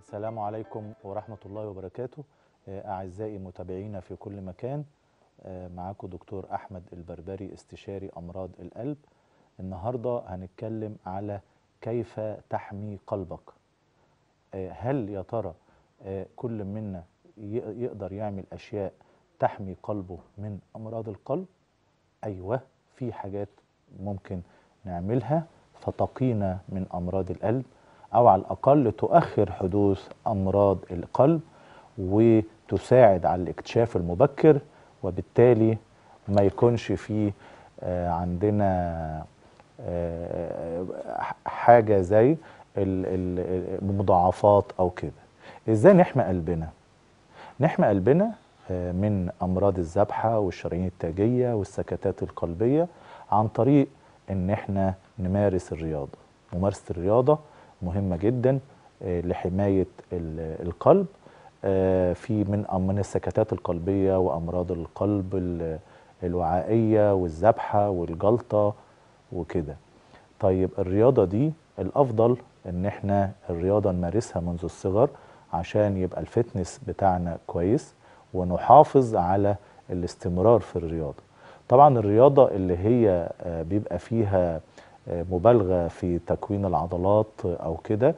السلام عليكم ورحمة الله وبركاته أعزائي متابعينا في كل مكان معاكم دكتور أحمد البربري استشاري أمراض القلب النهاردة هنتكلم على كيف تحمي قلبك هل يا ترى كل منا يقدر يعمل أشياء تحمي قلبه من أمراض القلب أيوة في حاجات ممكن نعملها فتقينا من أمراض القلب أو على الأقل تؤخر حدوث أمراض القلب وتساعد على الاكتشاف المبكر وبالتالي ما يكونش في عندنا حاجة زي المضاعفات أو كده إزاي نحمي قلبنا؟ نحمي قلبنا من أمراض الذبحة والشرايين التاجية والسكتات القلبية عن طريق إن إحنا نمارس الرياضة ممارسة الرياضة مهمة جدا لحماية القلب في من من السكتات القلبية وأمراض القلب الوعائية والذبحة والجلطة وكده طيب الرياضة دي الأفضل إن إحنا الرياضة نمارسها منذ الصغر عشان يبقى الفتنس بتاعنا كويس ونحافظ على الاستمرار في الرياضة طبعا الرياضة اللي هي بيبقى فيها مبالغه في تكوين العضلات او كده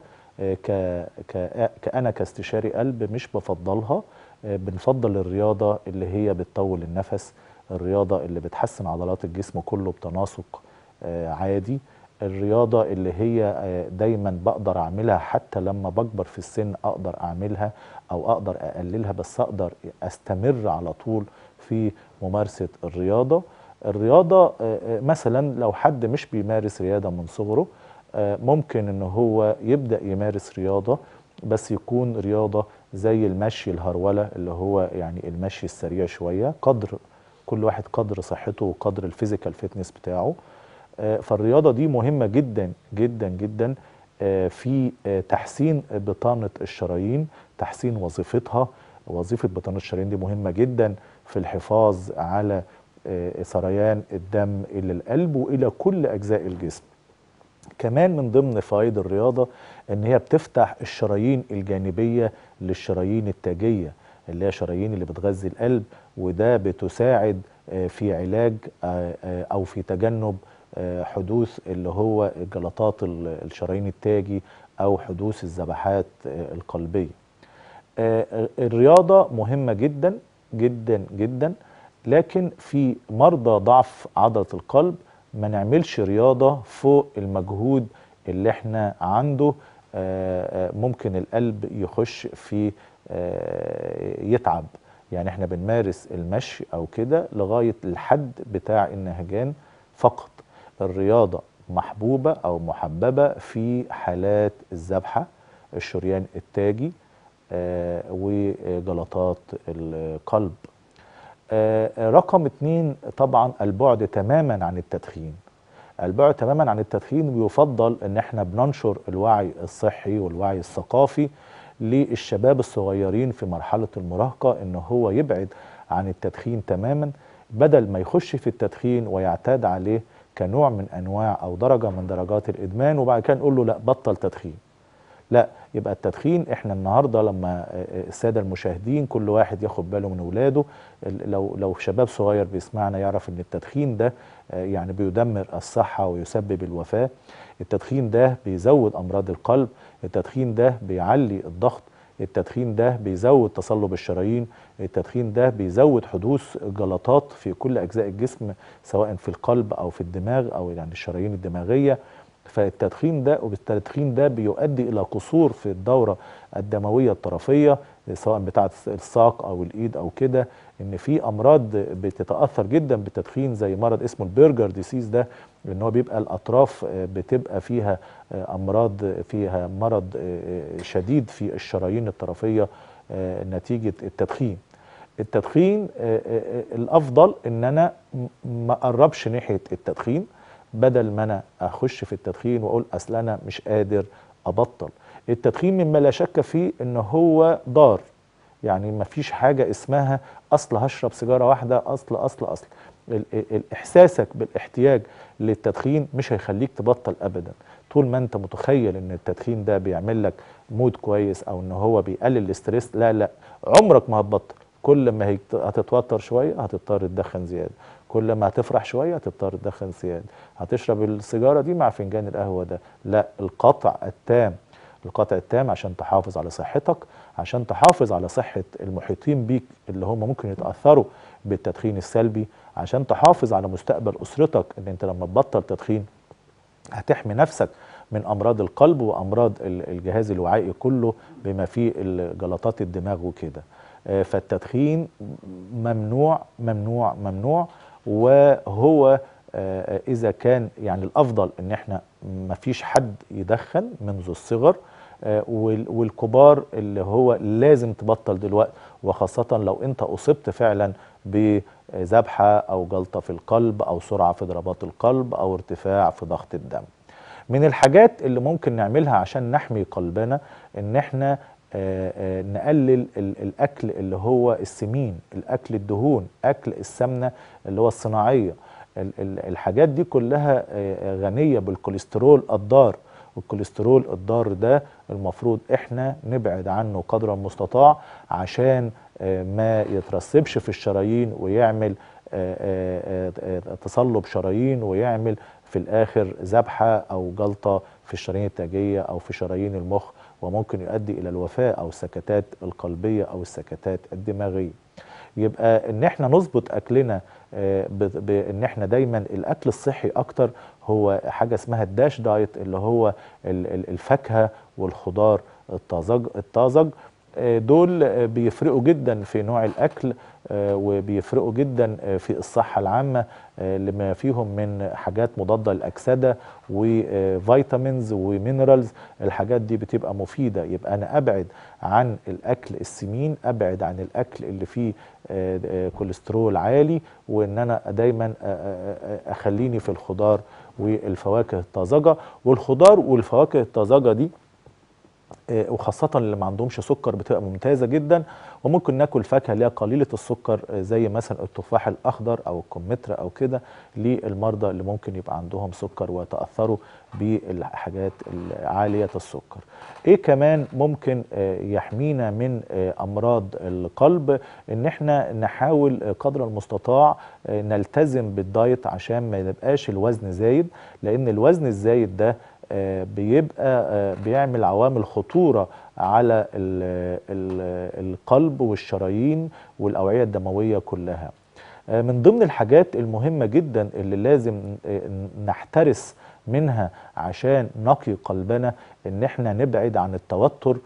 كأنا كاستشاري قلب مش بفضلها بنفضل الرياضه اللي هي بتطول النفس الرياضه اللي بتحسن عضلات الجسم كله بتناسق عادي الرياضه اللي هي دايما بقدر اعملها حتى لما بكبر في السن اقدر اعملها او اقدر اقللها بس اقدر استمر على طول في ممارسه الرياضه الرياضة مثلا لو حد مش بيمارس رياضة من صغره ممكن ان هو يبدأ يمارس رياضة بس يكون رياضة زي المشي الهرولة اللي هو يعني المشي السريع شوية قدر كل واحد قدر صحته وقدر الفيزيكال فيتنس بتاعه فالرياضة دي مهمة جدا جدا جدا في تحسين بطانة الشرايين تحسين وظيفتها وظيفة بطانة الشرايين دي مهمة جدا في الحفاظ على سريان الدم الى القلب والى كل اجزاء الجسم كمان من ضمن فوائد الرياضه ان هي بتفتح الشرايين الجانبيه للشرايين التاجيه اللي هي شرايين اللي بتغذي القلب وده بتساعد في علاج او في تجنب حدوث اللي هو جلطات الشرايين التاجي او حدوث الذبحات القلبيه الرياضه مهمه جدا جدا جدا لكن في مرضى ضعف عضلة القلب ما نعملش رياضة فوق المجهود اللي احنا عنده ممكن القلب يخش في يتعب يعني احنا بنمارس المشي او كده لغاية الحد بتاع النهجان فقط الرياضة محبوبة او محببة في حالات الذبحة الشريان التاجي وجلطات القلب آه رقم اتنين طبعا البعد تماما عن التدخين البعد تماما عن التدخين بيفضل ان احنا بننشر الوعي الصحي والوعي الثقافي للشباب الصغيرين في مرحلة المراهقة ان هو يبعد عن التدخين تماما بدل ما يخش في التدخين ويعتاد عليه كنوع من انواع او درجة من درجات الادمان وبعد كده نقول له لا بطل تدخين لا يبقى التدخين احنا النهارده لما الساده المشاهدين كل واحد ياخد باله من اولاده لو لو شباب صغير بيسمعنا يعرف ان التدخين ده يعني بيدمر الصحه ويسبب الوفاه التدخين ده بيزود امراض القلب التدخين ده بيعلي الضغط التدخين ده بيزود تصلب الشرايين التدخين ده بيزود حدوث جلطات في كل اجزاء الجسم سواء في القلب او في الدماغ او يعني الشرايين الدماغيه فالتدخين ده وبالتدخين ده بيؤدي الى قصور في الدوره الدمويه الطرفيه سواء بتاعه الساق او الايد او كده ان في امراض بتتاثر جدا بالتدخين زي مرض اسمه البرجر ديسيز ده ان هو بيبقى الاطراف بتبقى فيها امراض فيها مرض شديد في الشرايين الطرفيه نتيجه التدخين التدخين الافضل ان انا ما اقربش ناحيه التدخين بدل ما انا اخش في التدخين واقول اصل انا مش قادر ابطل التدخين مما لا شك فيه ان هو ضار يعني ما فيش حاجه اسمها اصل هشرب سيجاره واحده اصل اصل اصل ال- ال- احساسك بالاحتياج للتدخين مش هيخليك تبطل ابدا طول ما انت متخيل ان التدخين ده بيعمل لك مود كويس او ان هو بيقلل الاسترس لا لا عمرك ما هتبطل كل ما هيت- هتتوتر شويه هتضطر تدخن زياده كل ما هتفرح شويه هتضطر تدخن زياده هتشرب السيجاره دي مع فنجان القهوه ده لا القطع التام القطع التام عشان تحافظ على صحتك عشان تحافظ على صحة المحيطين بيك اللي هم ممكن يتأثروا بالتدخين السلبي عشان تحافظ على مستقبل أسرتك ان انت لما تبطل تدخين هتحمي نفسك من امراض القلب وامراض ال- الجهاز الوعائي كله بما فيه ال- جلطات الدماغ وكده آه، فالتدخين ممنوع ممنوع ممنوع وهو آه، اذا كان يعني الافضل ان احنا مفيش حد يدخن منذ الصغر آه، وال- والكبار اللي هو لازم تبطل دلوقتي وخاصة لو انت اصبت فعلا بذبحة او جلطة في القلب او سرعة في ضربات القلب او ارتفاع في ضغط الدم من الحاجات اللي ممكن نعملها عشان نحمي قلبنا ان احنا آه، آه، نقلل ال- الاكل اللي هو السمين الاكل الدهون اكل السمنه اللي هو الصناعيه ال- ال- الحاجات دي كلها آه، غنيه بالكوليسترول الضار والكوليسترول الضار ده المفروض احنا نبعد عنه قدر المستطاع عشان آه، ما يترسبش في الشرايين ويعمل آه، آه، آه، آه، تصلب شرايين ويعمل في الاخر ذبحه او جلطه في الشرايين التاجيه او في شرايين المخ وممكن يؤدي الى الوفاه او السكتات القلبيه او السكتات الدماغيه يبقى ان احنا نظبط اكلنا آه، ب- بان احنا دايما الاكل الصحي اكتر هو حاجه اسمها الداش دايت اللي هو ال- ال- الفاكهه والخضار الطازج الطازج آه، دول آه، بيفرقوا جدا في نوع الاكل آه، وبيفرقوا جدا آه، في الصحه العامه آه، لما فيهم من حاجات مضاده للاكسده وفيتامينز ومينرالز الحاجات دي بتبقى مفيده يبقى انا ابعد عن الاكل السمين ابعد عن الاكل اللي فيه آه، آه، كوليسترول عالي وان انا دايما آه، آه، آه، اخليني في الخضار والفواكه الطازجه والخضار والفواكه الطازجه دي آه، وخاصة اللي ما عندهمش سكر بتبقى ممتازة جدا وممكن ناكل فاكهة اللي هي قليلة السكر آه، زي مثلا التفاح الأخضر أو الكمثرى أو كده للمرضى اللي ممكن يبقى عندهم سكر ويتأثروا بالحاجات عالية السكر ايه كمان ممكن آه، يحمينا من آه، امراض القلب ان احنا نحاول آه، قدر المستطاع آه، نلتزم بالدايت عشان ما يبقاش الوزن زايد لان الوزن الزايد ده آه، بيبقى آه، بيعمل عوامل خطورة على ال- ال- القلب والشرايين والأوعية الدموية كلها آه، من ضمن الحاجات المهمة جدا اللي لازم آه، نحترس منها عشان نقي قلبنا ان احنا نبعد عن التوتر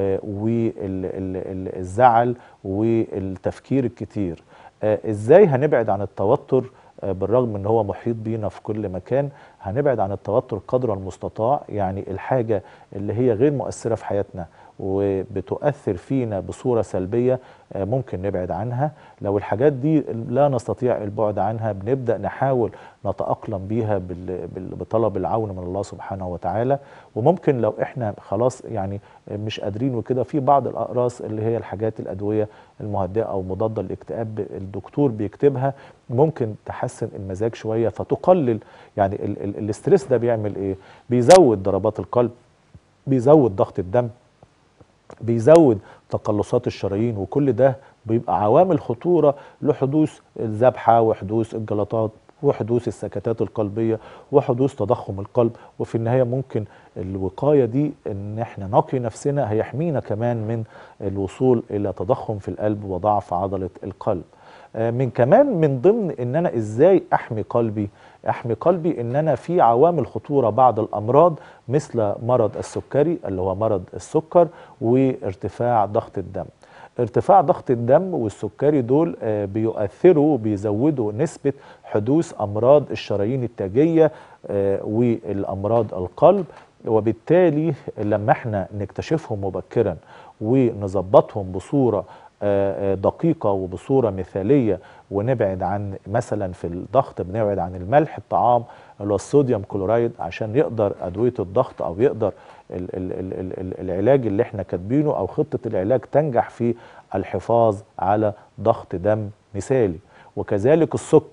والزعل والتفكير الكتير آه، ازاي هنبعد عن التوتر آه، بالرغم ان هو محيط بينا في كل مكان هنبعد عن التوتر قدر المستطاع يعني الحاجة اللي هي غير مؤثرة في حياتنا وبتؤثر فينا بصورة سلبية آه، ممكن نبعد عنها لو الحاجات دي لا نستطيع البعد عنها بنبدأ نحاول نتأقلم بيها بال- بال- بطلب العون من الله سبحانه وتعالى وممكن لو احنا خلاص يعني مش قادرين وكده في بعض الأقراص اللي هي الحاجات الأدوية المهدئة أو مضادة للاكتئاب الدكتور بيكتبها ممكن تحسن المزاج شوية فتقلل يعني ال- ال- الاسترس ده بيعمل ايه بيزود ضربات القلب بيزود ضغط الدم بيزود تقلصات الشرايين وكل ده بيبقى عوامل خطورة لحدوث الذبحة وحدوث الجلطات وحدوث السكتات القلبية وحدوث تضخم القلب وفي النهاية ممكن الوقاية دي ان احنا نقي نفسنا هيحمينا كمان من الوصول الى تضخم في القلب وضعف عضلة القلب آه، من كمان من ضمن ان انا ازاي احمي قلبي احمي قلبي ان انا في عوامل خطوره بعض الامراض مثل مرض السكري اللي هو مرض السكر وارتفاع ضغط الدم ارتفاع ضغط الدم والسكري دول آه، بيؤثروا بيزودوا نسبه حدوث امراض الشرايين التاجيه آه، والامراض القلب وبالتالي لما احنا نكتشفهم مبكرا ونظبطهم بصوره آه، آه، دقيقة وبصورة مثالية ونبعد عن مثلا في الضغط بنبعد عن الملح الطعام اللي هو الصوديوم كلورايد عشان يقدر أدوية الضغط أو يقدر ال ال ال ال ال العلاج اللي احنا كاتبينه أو خطة العلاج تنجح في الحفاظ على ضغط دم مثالي وكذلك السكر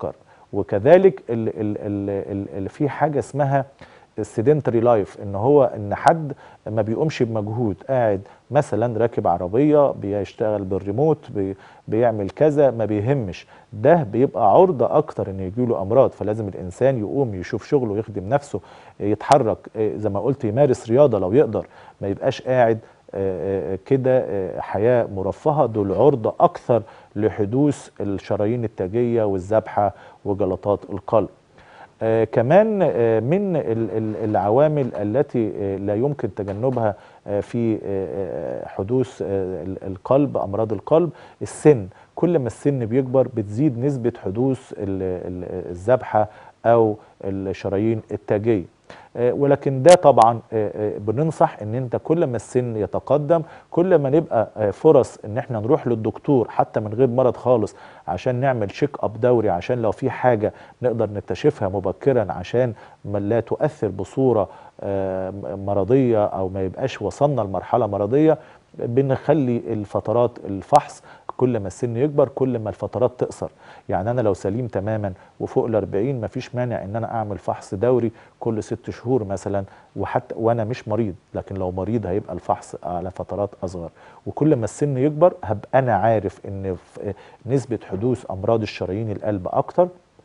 وكذلك ال ال ال ال ال في حاجه اسمها السيدنتري لايف ان هو ان حد ما بيقومش بمجهود قاعد مثلا راكب عربيه بيشتغل بالريموت بي بيعمل كذا ما بيهمش ده بيبقى عرضه اكتر ان يجيله امراض فلازم الانسان يقوم يشوف شغله يخدم نفسه يتحرك إيه زي ما قلت يمارس رياضه لو يقدر ما يبقاش قاعد آه، آه، كده آه، حياه مرفهه دول عرضه اكثر لحدوث الشرايين التاجيه والذبحه وجلطات القلب آه كمان آه من ال- ال- العوامل التي آه لا يمكن تجنبها آه في آه آه، حدوث آه ال- القلب امراض القلب السن كل ما السن بيكبر بتزيد نسبه حدوث ال- ال- الذبحه او الشرايين التاجيه آه، ولكن ده طبعا آه، آه، بننصح ان انت كل ما السن يتقدم كل ما نبقى آه، فرص ان احنا نروح للدكتور حتى من غير مرض خالص عشان نعمل شيك اب دوري عشان لو في حاجه نقدر نكتشفها مبكرا عشان ما لا تؤثر بصوره آه، مرضيه او ما يبقاش وصلنا لمرحله مرضيه بنخلي الفترات الفحص كل ما السن يكبر كل ما الفترات تقصر يعني انا لو سليم تماما وفوق ال 40 مفيش مانع ان انا اعمل فحص دوري كل ست شهور مثلا وحتى وانا مش مريض لكن لو مريض هيبقى الفحص على فترات اصغر وكل ما السن يكبر هبقى انا عارف ان في نسبه حدوث امراض الشرايين القلب اكتر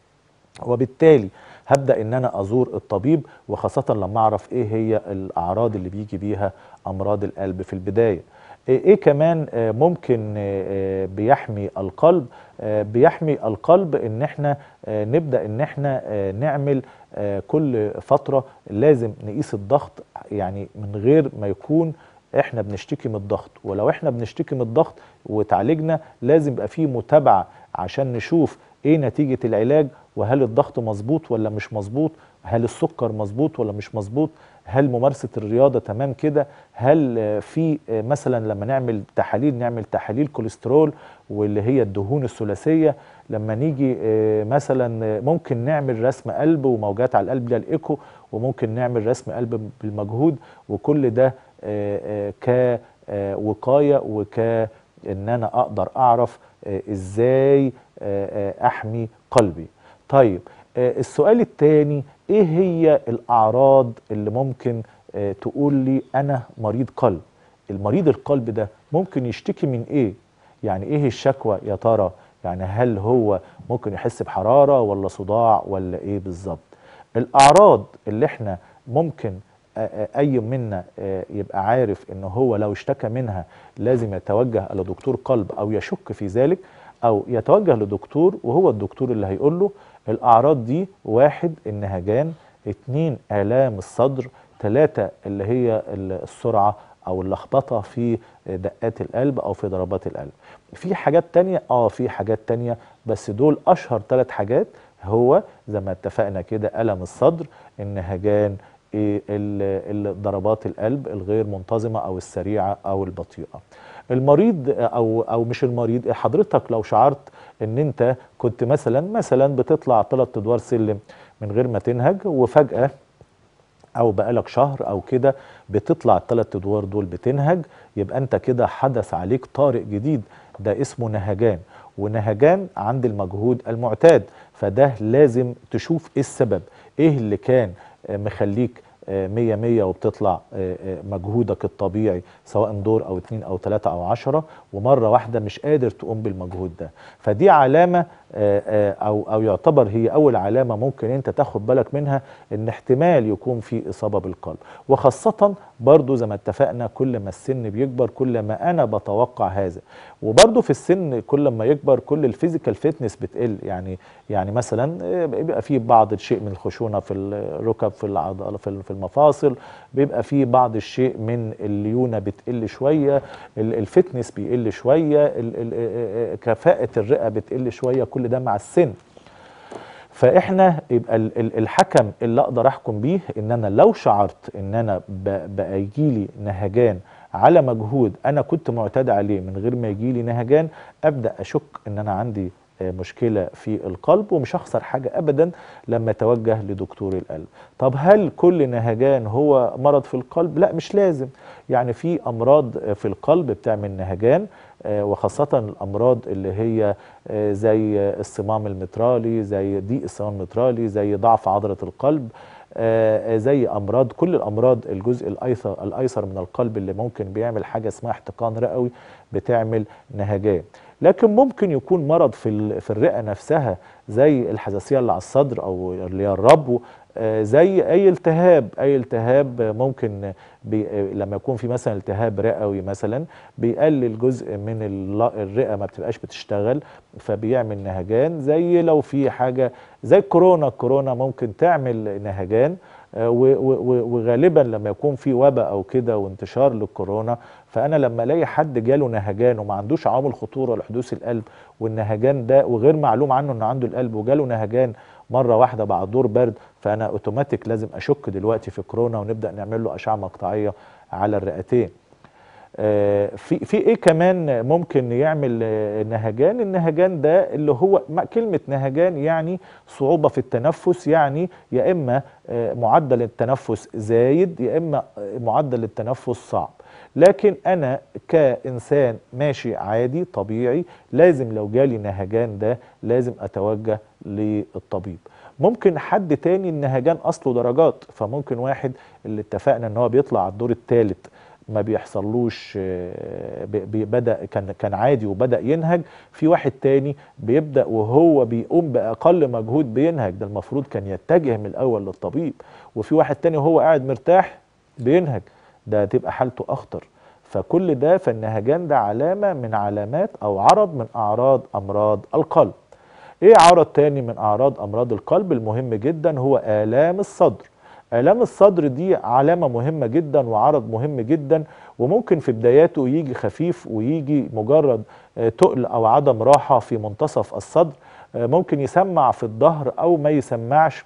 وبالتالي هبدا ان انا ازور الطبيب وخاصه لما اعرف ايه هي الاعراض اللي بيجي بيها امراض القلب في البدايه ايه إيه كمان آه، ممكن آه، آه، بيحمي القلب آه، بيحمي القلب ان احنا آه، نبدا ان احنا آه، نعمل آه، كل فتره لازم نقيس الضغط يعني من غير ما يكون احنا بنشتكي من الضغط ولو احنا بنشتكي من الضغط وتعالجنا لازم يبقى فيه متابعه عشان نشوف ايه نتيجه العلاج وهل الضغط مظبوط ولا مش مظبوط هل السكر مظبوط ولا مش مظبوط هل ممارسه الرياضه تمام كده هل آه، في آه، مثلا لما نعمل تحاليل نعمل تحاليل كوليسترول واللي هي الدهون الثلاثيه لما نيجي آه، مثلا آه، ممكن نعمل رسم قلب وموجات على القلب ده الايكو وممكن نعمل رسم قلب بالمجهود وكل ده آه، آه، كوقايه وك ان انا اقدر اعرف آه، ازاي آه، آه، احمي قلبي طيب آه، السؤال الثاني ايه هي الاعراض اللي ممكن آه، تقول لي انا مريض قلب المريض القلب ده ممكن يشتكي من ايه يعني ايه الشكوى يا ترى يعني هل هو ممكن يحس بحرارة ولا صداع ولا ايه بالظبط الاعراض اللي احنا ممكن آه، آه، اي منا آه، يبقى عارف ان هو لو اشتكى منها لازم يتوجه لدكتور قلب او يشك في ذلك او يتوجه لدكتور وهو الدكتور اللي هيقول له الاعراض دي واحد النهجان اتنين الام الصدر ثلاثة اللي هي ال- السرعة او اللخبطة في دقات القلب او في ضربات القلب في حاجات تانية اه في حاجات تانية بس دول اشهر ثلاث حاجات هو زي ما اتفقنا كده الم الصدر النهجان إيه ال- ال- ضربات القلب الغير منتظمه او السريعه او البطيئه المريض او او مش المريض حضرتك لو شعرت ان انت كنت مثلا مثلا بتطلع ثلاث ادوار سلم من غير ما تنهج وفجاه او بقالك شهر او كده بتطلع الثلاث ادوار دول بتنهج يبقى انت كده حدث عليك طارئ جديد ده اسمه نهجان ونهجان عند المجهود المعتاد فده لازم تشوف ايه السبب ايه اللي كان آه، مخليك آه، مية مية وبتطلع آه، آه، مجهودك الطبيعي سواء دور او اتنين او تلاتة او عشرة ومرة واحدة مش قادر تقوم بالمجهود ده فدي علامة آه، آه، او او يعتبر هي اول علامة ممكن انت تاخد بالك منها ان احتمال يكون في اصابة بالقلب وخاصة برضو زي ما اتفقنا كل ما السن بيكبر كل ما انا بتوقع هذا وبرضو في السن كل ما يكبر كل الفيزيكال فيتنس بتقل يعني يعني مثلا آه، بيبقى في بعض الشيء من الخشونة في الركب في العضلة في في المفاصل بيبقى في بعض الشيء من الليونة بتقل شوية ال- الفتنس بيقل شوية ال- ال- آه، آه، كفاءة الرئة بتقل شوية كل ده مع السن فاحنا يبقى ال- ال- الحكم اللي اقدر احكم بيه ان انا لو شعرت ان انا ب- بقى يجيلي نهجان على مجهود انا كنت معتاد عليه من غير ما يجيلي نهجان ابدا اشك ان انا عندي آه، مشكله في القلب ومش هخسر حاجه ابدا لما اتوجه لدكتور القلب طب هل كل نهجان هو مرض في القلب لا مش لازم يعني في امراض آه، في القلب بتعمل نهجان آه، وخاصة الأمراض اللي هي آه، زي الصمام المترالي زي ضيق الصمام المترالي زي ضعف عضلة القلب آه، آه، زي أمراض كل الأمراض الجزء الأيسر, الأيسر من القلب اللي ممكن بيعمل حاجة اسمها احتقان رئوي بتعمل نهجان لكن ممكن يكون مرض في ال- في الرئة نفسها زي الحساسية اللي على الصدر أو اللي هي الربو آه، زي اي التهاب اي التهاب آه، ممكن بي آه، لما يكون في مثلا التهاب رئوي مثلا بيقلل جزء من الل- الرئه ما بتبقاش بتشتغل فبيعمل نهجان زي لو في حاجه زي الكورونا الكورونا ممكن تعمل نهجان آه، و- و- و- وغالبا لما يكون في وباء او كده وانتشار للكورونا فانا لما الاقي حد جاله نهجان وما عندوش عوامل خطوره لحدوث القلب والنهجان ده وغير معلوم عنه ان عنده القلب وجاله نهجان مره واحده بعد دور برد فانا اوتوماتيك لازم اشك دلوقتي في كورونا ونبدا نعمل له اشعه مقطعيه على الرئتين آه، في في ايه كمان ممكن يعمل آه، نهجان النهجان ده اللي هو ما- كلمه نهجان يعني صعوبه في التنفس يعني يا اما آه، معدل التنفس زايد يا اما آه، معدل التنفس صعب لكن انا كانسان ماشي عادي طبيعي لازم لو جالي نهجان ده لازم اتوجه للطبيب ممكن حد تاني النهجان اصله درجات فممكن واحد اللي اتفقنا ان هو بيطلع على الدور الثالث ما بيحصلوش آه، بي- بي- بدا كان كان عادي وبدا ينهج في واحد تاني بيبدا وهو بيقوم باقل مجهود بينهج ده المفروض كان يتجه من الاول للطبيب وفي واحد تاني وهو قاعد مرتاح بينهج ده تبقى حالته اخطر فكل ده فالنهجان ده علامه من علامات او عرض من اعراض امراض القلب ايه عرض تاني من اعراض امراض القلب المهم جدا هو الام الصدر الام الصدر دي علامه مهمه جدا وعرض مهم جدا وممكن في بداياته يجي خفيف ويجي مجرد آه، تقل او عدم راحه في منتصف الصدر آه، ممكن يسمع في الظهر او ما يسمعش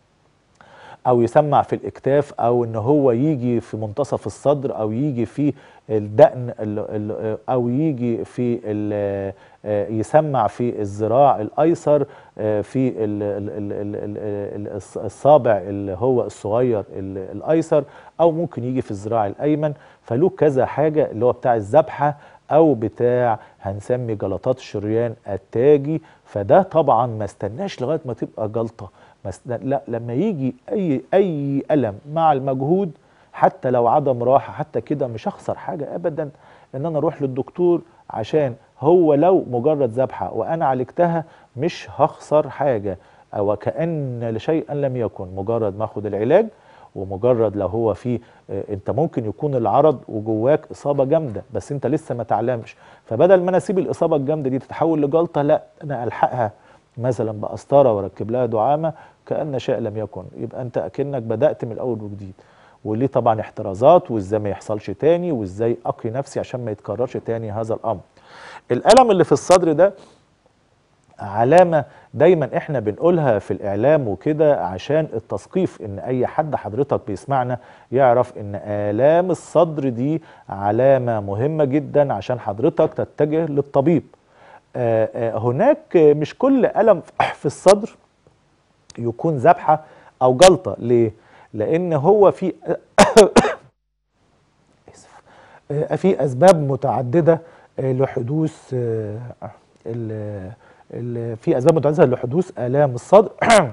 او يسمع في الاكتاف او ان هو يجي في منتصف الصدر او يجي في الدقن ال- ال- او يجي في ال- آه، يسمع في الذراع الايسر آه، في ال- ال- ال- ال- ال- ال- الص- الصابع اللي هو الصغير ال- الايسر او ممكن يجي في الذراع الايمن فله كذا حاجه اللي هو بتاع الذبحه او بتاع هنسمي جلطات الشريان التاجي فده طبعا ما استناش لغايه ما تبقى جلطه ما استنى لا لما يجي اي اي الم مع المجهود حتى لو عدم راحه حتى كده مش هخسر حاجه ابدا ان انا اروح للدكتور عشان هو لو مجرد ذبحه وانا عالجتها مش هخسر حاجه او كان شيئا لم يكن مجرد ما اخد العلاج ومجرد لو هو في آه، انت ممكن يكون العرض وجواك اصابه جامده بس انت لسه ما تعلمش فبدل ما انا اسيب الاصابه الجامده دي تتحول لجلطه لا انا الحقها مثلا بقسطره واركب لها دعامه كان شيء لم يكن يبقى انت اكنك بدات من الاول وجديد وليه طبعا احترازات وازاي ما يحصلش تاني وازاي اقي نفسي عشان ما يتكررش تاني هذا الامر الالم اللي في الصدر ده علامة دايما احنا بنقولها في الاعلام وكده عشان التثقيف ان اي حد حضرتك بيسمعنا يعرف ان الام الصدر دي علامة مهمة جدا عشان حضرتك تتجه للطبيب آه، آه، هناك مش كل الم في الصدر يكون ذبحة او جلطة ليه لان هو في آسف. آه، في اسباب متعددة آه، لحدوث آه، ال- ال- في اسباب متعدده لحدوث الام الصدر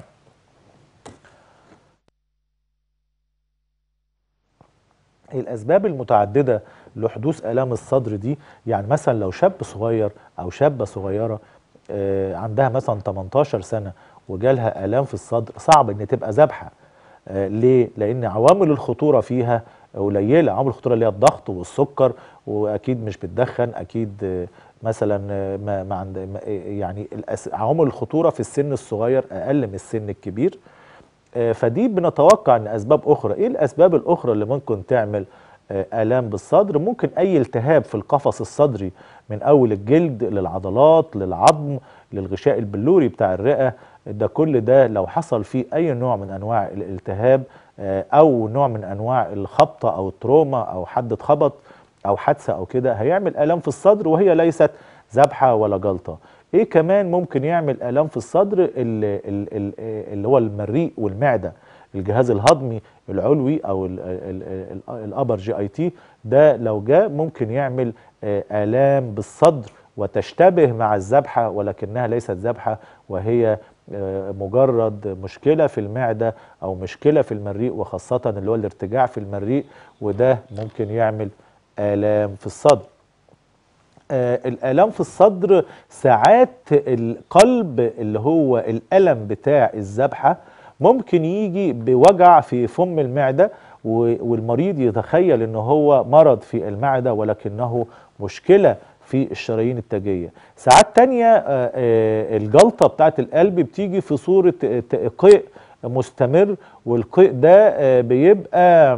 الاسباب المتعدده لحدوث الام الصدر دي يعني مثلا لو شاب صغير او شابه صغيره آه، عندها مثلا 18 سنه وجالها الام في الصدر صعب ان تبقى ذبحه آه، ليه؟ لان عوامل الخطوره فيها قليله عوامل الخطوره اللي هي الضغط والسكر واكيد مش بتدخن اكيد آه، مثلا آه، ما ما عند ما- يعني الأس- عوامل الخطوره في السن الصغير اقل من السن الكبير آه، فدي بنتوقع ان اسباب اخرى ايه الاسباب الاخرى اللي ممكن تعمل آه، الام بالصدر ممكن اي التهاب في القفص الصدري من اول الجلد للعضلات للعظم للغشاء البلوري بتاع الرئه ده كل ده لو حصل فيه اي نوع من انواع الالتهاب آه، او نوع من انواع الخبطه او التروما او حد اتخبط او حادثه او كده هيعمل الام في الصدر وهي ليست ذبحه ولا جلطه ايه كمان ممكن يعمل الام في الصدر اللي, اللي هو المريء والمعده الجهاز الهضمي العلوي او الابر جي اي تي ده لو جاء ممكن يعمل آه، الام بالصدر وتشتبه مع الذبحه ولكنها ليست ذبحه وهي آه، مجرد مشكله في المعده او مشكله في المريء وخاصه اللي هو الارتجاع في المريء وده ممكن يعمل الام في الصدر آه الالام في الصدر ساعات القلب اللي هو الالم بتاع الذبحه ممكن يجي بوجع في فم المعده والمريض يتخيل ان هو مرض في المعده ولكنه مشكله في الشرايين التاجيه ساعات تانية آه، آه، الجلطه بتاعت القلب بتيجي في صوره قيء مستمر والقيء ده آه، بيبقى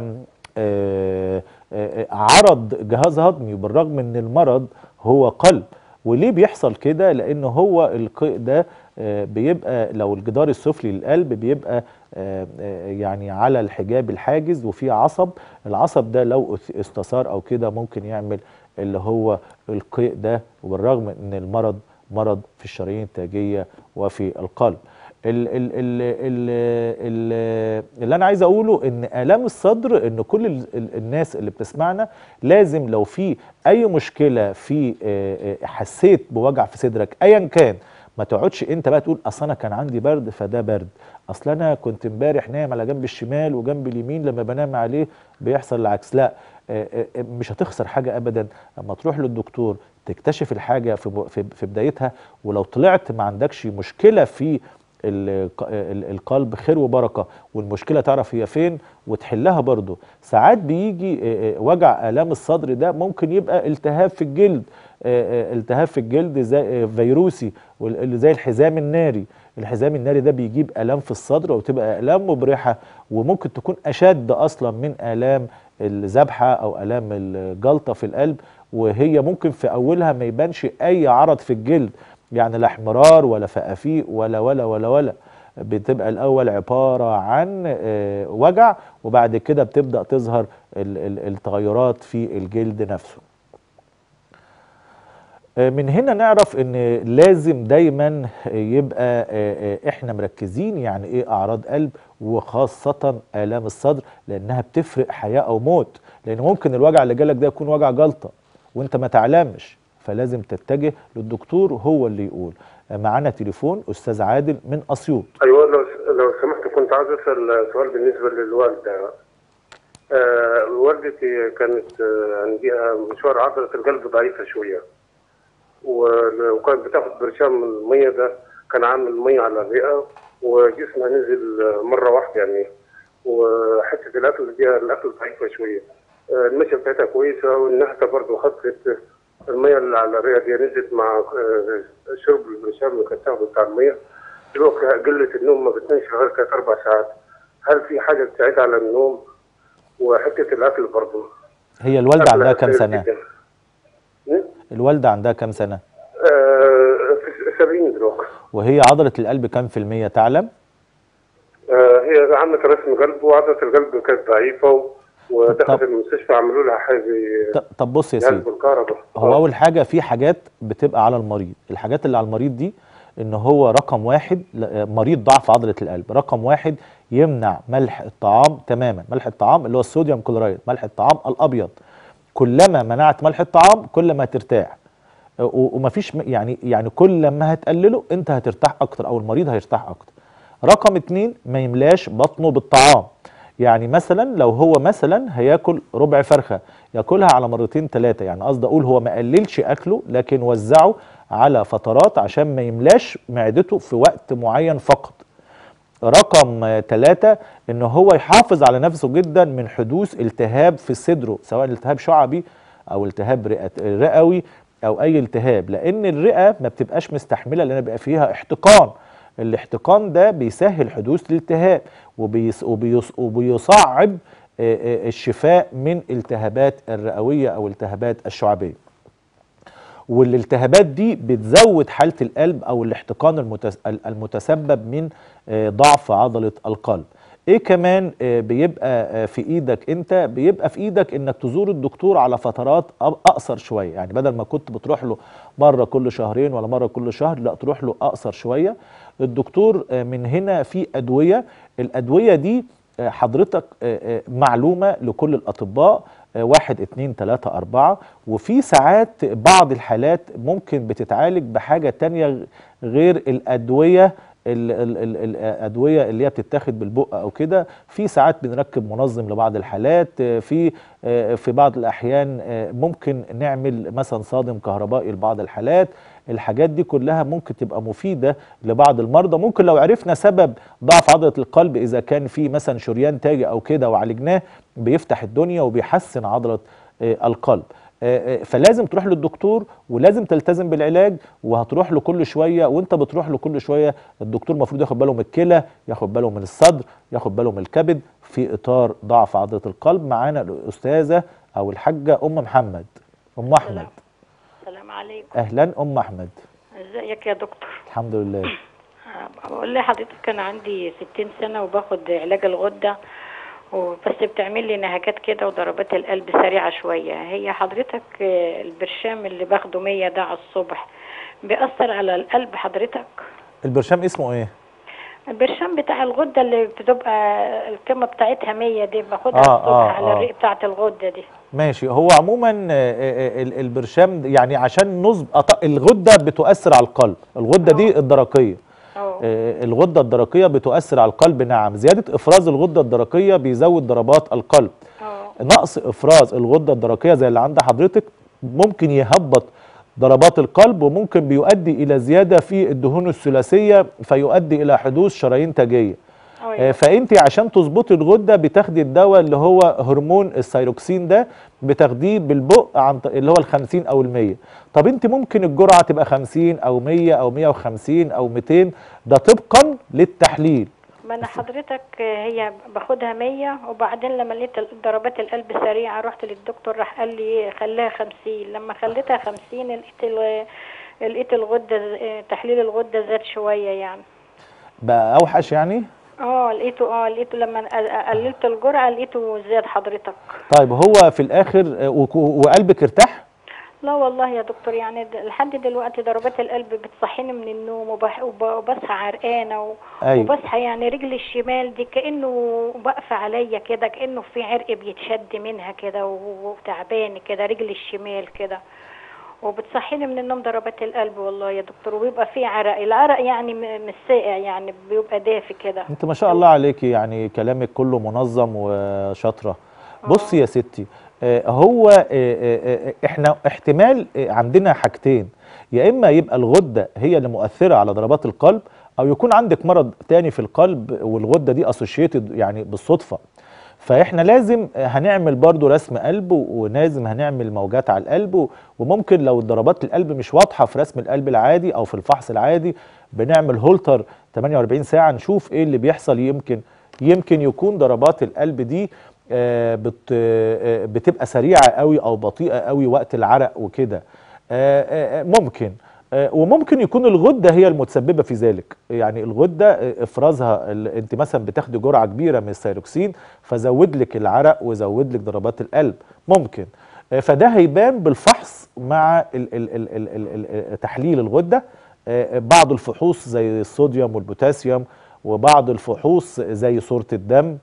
عرض جهاز هضمي بالرغم ان المرض هو قلب وليه بيحصل كده لان هو القيء ده بيبقى لو الجدار السفلي للقلب بيبقى يعني على الحجاب الحاجز وفي عصب العصب ده لو استثار او كده ممكن يعمل اللي هو القيء ده وبالرغم ان المرض مرض في الشرايين التاجيه وفي القلب ال ال ال ال ال اللي انا عايز اقوله ان الام الصدر ان كل الناس اللي بتسمعنا لازم لو في اي مشكله في حسيت بوجع في صدرك ايا كان ما تقعدش انت بقى تقول اصل انا كان عندي برد فده برد اصل انا كنت امبارح نايم على جنب الشمال وجنب اليمين لما بنام عليه بيحصل العكس لا آه، آه، آه، مش هتخسر حاجه ابدا اما تروح للدكتور تكتشف الحاجه في في بدايتها ولو طلعت ما عندكش مشكله في القلب خير وبركه والمشكله تعرف هي فين وتحلها برضه ساعات بيجي وجع الام الصدر ده ممكن يبقى التهاب في الجلد التهاب في الجلد زي فيروسي زي الحزام الناري الحزام الناري ده بيجيب الام في الصدر وتبقى الام مبرحه وممكن تكون اشد اصلا من الام الذبحه او الام الجلطه في القلب وهي ممكن في اولها ما يبانش اي عرض في الجلد يعني لا احمرار ولا فقافيق ولا ولا ولا ولا بتبقى الاول عباره عن آه، وجع وبعد كده بتبدا تظهر التغيرات في الجلد نفسه آه، من هنا نعرف ان لازم دايما يبقى آه، آه، احنا مركزين يعني ايه اعراض قلب وخاصة الام الصدر لانها بتفرق حياة او موت لان ممكن الوجع اللي جالك ده يكون وجع جلطة وانت ما تعلمش فلازم تتجه للدكتور هو اللي يقول معانا تليفون استاذ عادل من اسيوط ايوه لو لو سمحت كنت عايز اسال سؤال بالنسبه للوالده آه والدتي كانت عندها مشوار عضله القلب ضعيفه شويه وكانت بتاخد برشام الميه ده كان عامل ميه على الرئه وجسمها نزل مره واحده يعني وحته الاكل دي الاكل ضعيفه شويه المشيه بتاعتها كويسه والنحته برضه خفت الميه اللي على الرئه دي نزلت مع آه، شرب البرشام اللي كانت تاخده بتاع الميه دلوقتي قله النوم ما بتنامش غير ثلاث اربع ساعات هل في حاجه تساعدها على النوم وحته الاكل برضه هي الوالده عندها كام سنه؟ جداً. الوالده عندها كام سنه؟ آه 70 دلوقتي وهي عضله القلب كام في الميه تعلم؟ آه هي عملت رسم قلب وعضله القلب كانت ضعيفه ودخلت المستشفى عملوا لها حاجه طب بص يا سيدي هو آه. اول حاجه في حاجات بتبقى على المريض الحاجات اللي على المريض دي ان هو رقم واحد مريض ضعف عضله القلب رقم واحد يمنع ملح الطعام تماما ملح الطعام اللي هو الصوديوم كلورايد ملح الطعام الابيض كلما منعت ملح الطعام كل ما ترتاح ومفيش يعني يعني كل ما هتقلله انت هترتاح اكتر او المريض هيرتاح اكتر رقم اتنين ما يملاش بطنه بالطعام يعني مثلا لو هو مثلا هياكل ربع فرخه ياكلها على مرتين ثلاثه يعني قصدي اقول هو ما قللش اكله لكن وزعه على فترات عشان ما يملاش معدته في وقت معين فقط رقم ثلاثة ان هو يحافظ على نفسه جدا من حدوث التهاب في صدره سواء التهاب شعبي او التهاب رئوي او اي التهاب لان الرئه ما بتبقاش مستحمله لان بيبقى فيها احتقان الاحتقان ده بيسهل حدوث الالتهاب وبيص وبيص وبيصعب الشفاء من التهابات الرئويه او التهابات الشعبيه والالتهابات دي بتزود حاله القلب او الاحتقان المتسبب من ضعف عضله القلب ايه كمان آه، بيبقى آه، في ايدك انت بيبقى في ايدك انك تزور الدكتور على فترات أ- اقصر شويه يعني بدل ما كنت بتروح له مره كل شهرين ولا مره كل شهر لا تروح له اقصر شويه الدكتور آه، من هنا في ادويه الادويه دي آه، حضرتك آه، آه، معلومه لكل الاطباء آه، واحد اتنين تلاتة أربعة وفي ساعات بعض الحالات ممكن بتتعالج بحاجة تانية غير الأدوية ال- ال- ال- الادويه اللي هي بتتاخد بالبق او كده في ساعات بنركب منظم لبعض الحالات آه، في آه، في بعض الاحيان آه، ممكن نعمل مثلا صادم كهربائي لبعض الحالات الحاجات دي كلها ممكن تبقى مفيده لبعض المرضى ممكن لو عرفنا سبب ضعف عضله القلب اذا كان في مثلا شريان تاجي او كده وعالجناه بيفتح الدنيا وبيحسن عضله آه، القلب آه، آه، فلازم تروح للدكتور ولازم تلتزم بالعلاج وهتروح له كل شويه وانت بتروح له كل شويه الدكتور المفروض ياخد باله من الكلى ياخد باله من الصدر ياخد باله من الكبد في اطار ضعف عضله القلب معانا الاستاذه او الحاجه ام محمد ام احمد السلام عليكم اهلا ام احمد ازيك يا دكتور الحمد لله بقول لحضرتك انا عندي 60 سنه وباخد علاج الغده وبس بتعمل لي نهجات كده وضربات القلب سريعه شويه هي حضرتك آه، البرشام اللي باخده 100 ده على الصبح بيأثر على القلب حضرتك البرشام اسمه ايه البرشام بتاع الغده اللي بتبقى القيمه بتاعتها 100 دي باخدها آه، الصبح آه، على آه. الريق بتاعت الغده دي ماشي هو عموما آه، آه، ال- البرشام يعني عشان نظبط الغده بتؤثر على القلب الغده دي الدرقيه اه آه، الغده الدرقيه بتؤثر على القلب نعم زياده افراز الغده الدرقيه بيزود ضربات القلب اه نقص افراز الغده الدرقيه زي اللي عند حضرتك ممكن يهبط ضربات القلب وممكن بيؤدي الى زياده في الدهون الثلاثيه فيؤدي الى حدوث شرايين تاجيه اه آه، فانت عشان تظبطي الغده بتاخدي الدواء اللي هو هرمون الثيروكسين ده بتاخديه بالبق عن ط- اللي هو ال 50 او ال 100 طب انت ممكن الجرعه تبقى 50 او 100 او 150 او 200 ده طبقا للتحليل ما انا حضرتك هي باخدها 100 وبعدين لما لقيت ضربات القلب سريعه رحت للدكتور راح قال لي خليها 50 لما خليتها 50 لقيت ال- لقيت الغده تحليل الغده زاد شويه يعني بقى اوحش يعني اه لقيته اه لقيته لما ق- قللت الجرعه لقيته زاد حضرتك طيب هو في الاخر آه، وك- وقلبك ارتاح لا والله يا دكتور يعني د- لحد دلوقتي ضربات القلب بتصحيني من النوم وبح- وب- وبصحى عرقانه و... أيوة. وبصحى يعني رجلي الشمال دي كانه واقفه عليا كده كانه في عرق بيتشد منها كده و- وتعباني كده رجلي الشمال كده وبتصحيني من النوم ضربات القلب والله يا دكتور وبيبقى في عرق العرق يعني م- مش ساقع يعني بيبقى دافي كده انت ما شاء الله عليكي يعني كلامك كله منظم وشاطره بصي يا ستي آه، هو آه، آه، آه، احنا احتمال آه، عندنا حاجتين يا اما يبقى الغده هي اللي مؤثره على ضربات القلب او يكون عندك مرض تاني في القلب والغده دي اسوشيتد يعني بالصدفه فاحنا لازم هنعمل برضو رسم قلب ولازم هنعمل موجات على القلب و- وممكن لو ضربات القلب مش واضحه في رسم القلب العادي او في الفحص العادي بنعمل هولتر 48 ساعه نشوف ايه اللي بيحصل يمكن يمكن يكون ضربات القلب دي آه، بت آه، بتبقى سريعه قوي او بطيئه قوي وقت العرق وكده آه، آه، ممكن آه، وممكن يكون الغده هي المتسببه في ذلك يعني الغده آه، افرازها ال- انت مثلا بتاخدي جرعه كبيره من الثيروكسين فزود لك العرق وزود لك ضربات القلب ممكن آه، فده هيبان بالفحص مع ال ال ال ال ال ال تحليل الغده آه، بعض الفحوص زي الصوديوم والبوتاسيوم وبعض الفحوص زي صوره الدم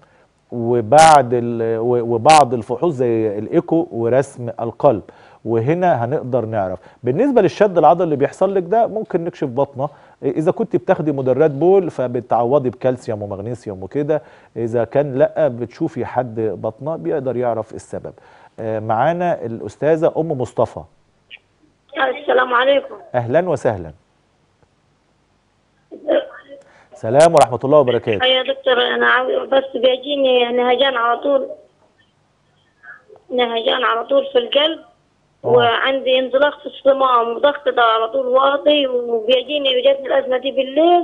وبعد ال- و- وبعض الفحوص زي الايكو ورسم القلب وهنا هنقدر نعرف بالنسبه للشد العضلي اللي بيحصل لك ده ممكن نكشف بطنه اذا كنت بتاخدي مدرات بول فبتعوضي بكالسيوم ومغنيسيوم وكده اذا كان لا بتشوفي حد بطنه بيقدر يعرف السبب آه، معانا الاستاذه ام مصطفى السلام عليكم اهلا وسهلا سلام ورحمه الله وبركاته يا دكتور انا عاوز بس بيجيني نهجان على طول نهجان على طول في القلب آه. وعندي انزلاق في الصمام وضغط ده على طول واطي وبيجيني جاتني الازمه دي بالليل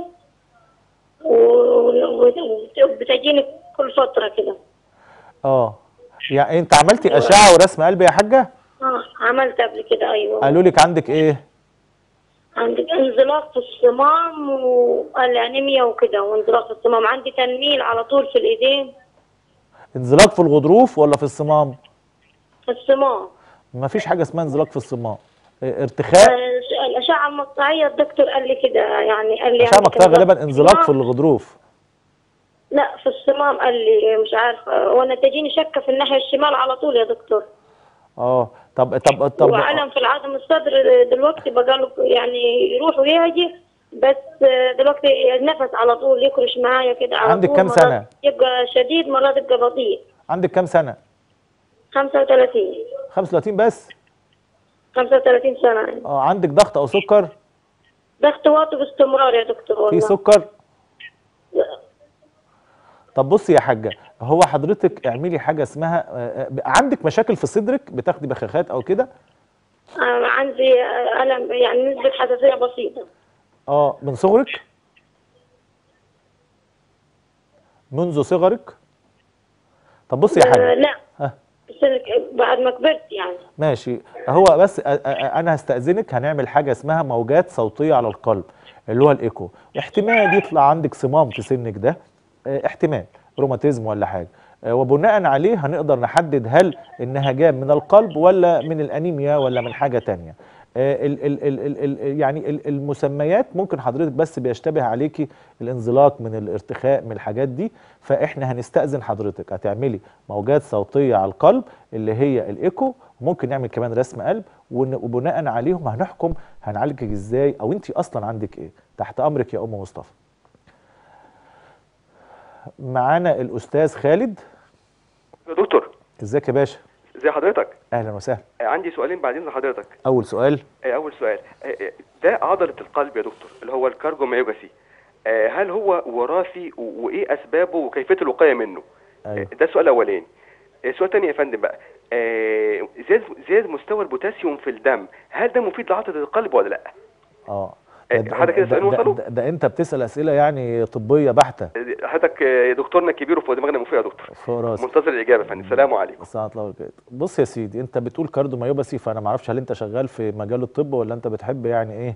و- و- وبتجيني كل فتره كده اه يعني انت عملتي اشعه ورسم قلب يا حاجه اه عملت قبل كده ايوه قالوا لك عندك ايه عندي انزلاق في الصمام والانيميا وكده وانزلاق في الصمام عندي تنميل على طول في الايدين انزلاق في الغضروف ولا في الصمام في الصمام ما فيش حاجه اسمها انزلاق في الصمام اه، ارتخاء آه، الاشعه المقطعيه الدكتور قال لي كده يعني قال لي اشعه عندك مقطعيه انزلاق غالبا انزلاق في الصمام. الغضروف لا في الصمام قال لي مش عارفه وانا تجيني شكه في الناحيه الشمال على طول يا دكتور اه طب طب طب وعلم في العظم الصدر دلوقتي بقى له يعني يروح ويجي بس دلوقتي النفس على طول يكرش معايا كده على عندك طول كام مرات سنة؟ يبقى شديد مرات يبقى بطيء عندك كام سنه 35 35 بس 35 سنة يعني. اه عندك ضغط او سكر ضغط واطي باستمرار يا دكتور في والله سكر طب بصي يا حاجه هو حضرتك اعملي حاجه اسمها آه، آه، عندك مشاكل في صدرك بتاخدي بخاخات او كده آه، عندي آه، ألم يعني نسبة حساسية بسيطة اه من صغرك منذ صغرك طب بصي يا آه، حاجه لا ها بس بعد ما كبرت يعني ماشي هو بس أ- أ- انا هستأذنك هنعمل حاجة اسمها موجات صوتية على القلب اللي هو الايكو احتمال يطلع عندك صمام في سنك ده اه، احتمال روماتيزم ولا حاجة اه، وبناء عليه هنقدر نحدد هل انها جاء من القلب ولا من الانيميا ولا من حاجة تانية اه، ال ال ال ال ال يعني ال- المسميات ممكن حضرتك بس بيشتبه عليكي الانزلاق من الارتخاء من الحاجات دي فاحنا هنستأذن حضرتك هتعملي موجات صوتية على القلب اللي هي الايكو ممكن نعمل كمان رسم قلب ون- وبناء عليهم هنحكم هنعالجك ازاي او انت اصلا عندك ايه تحت امرك يا ام مصطفى معانا الاستاذ خالد يا دكتور ازيك يا باشا ازي حضرتك اهلا وسهلا آه، عندي سؤالين بعدين لحضرتك اول سؤال آه، اول سؤال آه، آه، ده عضله القلب يا دكتور اللي هو الكارديوميوباثي آه، هل هو وراثي و- وايه اسبابه وكيفيه الوقايه منه أيوة. آه، ده السؤال الاولاني آه، السؤال الثاني يا فندم بقى آه، زياده زياده مستوى البوتاسيوم في الدم هل ده مفيد لعضله القلب ولا لا اه إيه، ده- حضرتك كده ده- سؤالين ده, وصلوا؟ ده, ده انت بتسال اسئله يعني طبيه بحته آه، حضرتك آه، دكتورنا الكبير وفوق دماغنا مفيد يا دكتور فوق راسي منتظر الاجابه يا فندم السلام عليكم الساعه الله وبركاته بص يا سيدي انت بتقول كارديوميوباثي فانا ما اعرفش هل انت شغال في مجال الطب ولا انت بتحب يعني ايه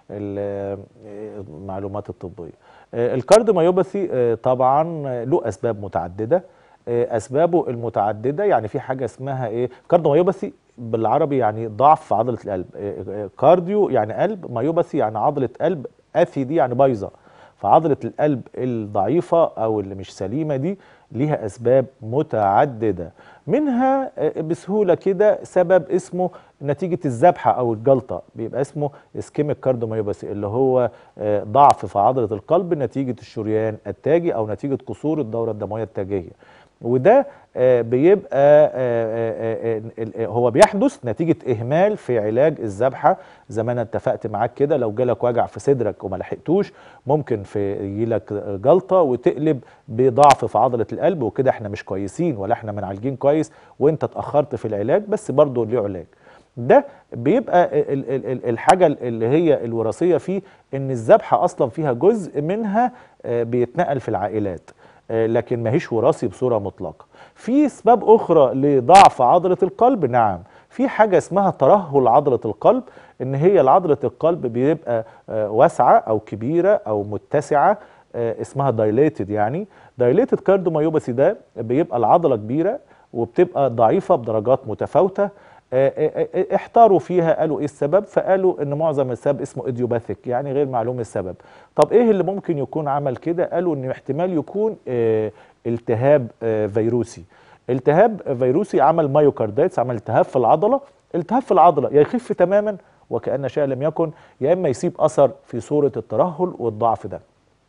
ال- المعلومات الطبيه آه، الكارديوميوباثي آه، طبعا آه، له اسباب متعدده آه، اسبابه المتعدده يعني في حاجه اسمها ايه كارديوميوباثي بالعربي يعني ضعف في عضله القلب آه، آه، كارديو يعني قلب مايوباثي يعني عضله قلب اثي دي يعني بايظه فعضله القلب الضعيفه او اللي مش سليمه دي ليها اسباب متعدده منها آه، بسهوله كده سبب اسمه نتيجه الذبحه او الجلطه بيبقى اسمه اسكيميك كارديوميوباثي اللي هو آه، ضعف في عضله القلب نتيجه الشريان التاجي او نتيجه قصور الدوره الدمويه التاجيه وده آه، بيبقى آه، آه، آه، آه، هو بيحدث نتيجة إهمال في علاج الذبحة زي ما أنا اتفقت معاك كده لو جالك وجع في صدرك وما لحقتوش ممكن في يجيلك جلطة وتقلب بضعف في عضلة القلب وكده احنا مش كويسين ولا احنا منعالجين كويس وانت اتأخرت في العلاج بس برضه ليه علاج ده بيبقى ال- ال- ال- الحاجة اللي هي الوراثية فيه ان الذبحة اصلا فيها جزء منها آه، بيتنقل في العائلات آه، لكن ماهيش وراثي بصوره مطلقه. في اسباب اخرى لضعف عضله القلب نعم في حاجه اسمها ترهل عضله القلب ان هي عضله القلب بيبقى آه، واسعه او كبيره او متسعه آه، اسمها دايليتد يعني دايليتد كارديوميوباثي ده بيبقى العضله كبيره وبتبقى ضعيفه بدرجات متفاوته آه، آه، آه، احتاروا فيها قالوا ايه السبب فقالوا ان معظم السبب اسمه ايديوباثيك يعني غير معلوم السبب طب ايه اللي ممكن يكون عمل كده قالوا ان احتمال يكون آه، التهاب آه، فيروسي التهاب فيروسي عمل مايوكاردايتس عمل التهاب في العضله التهاب في العضله يا يخف تماما وكأن شيء لم يكن يا اما يسيب اثر في صوره الترهل والضعف ده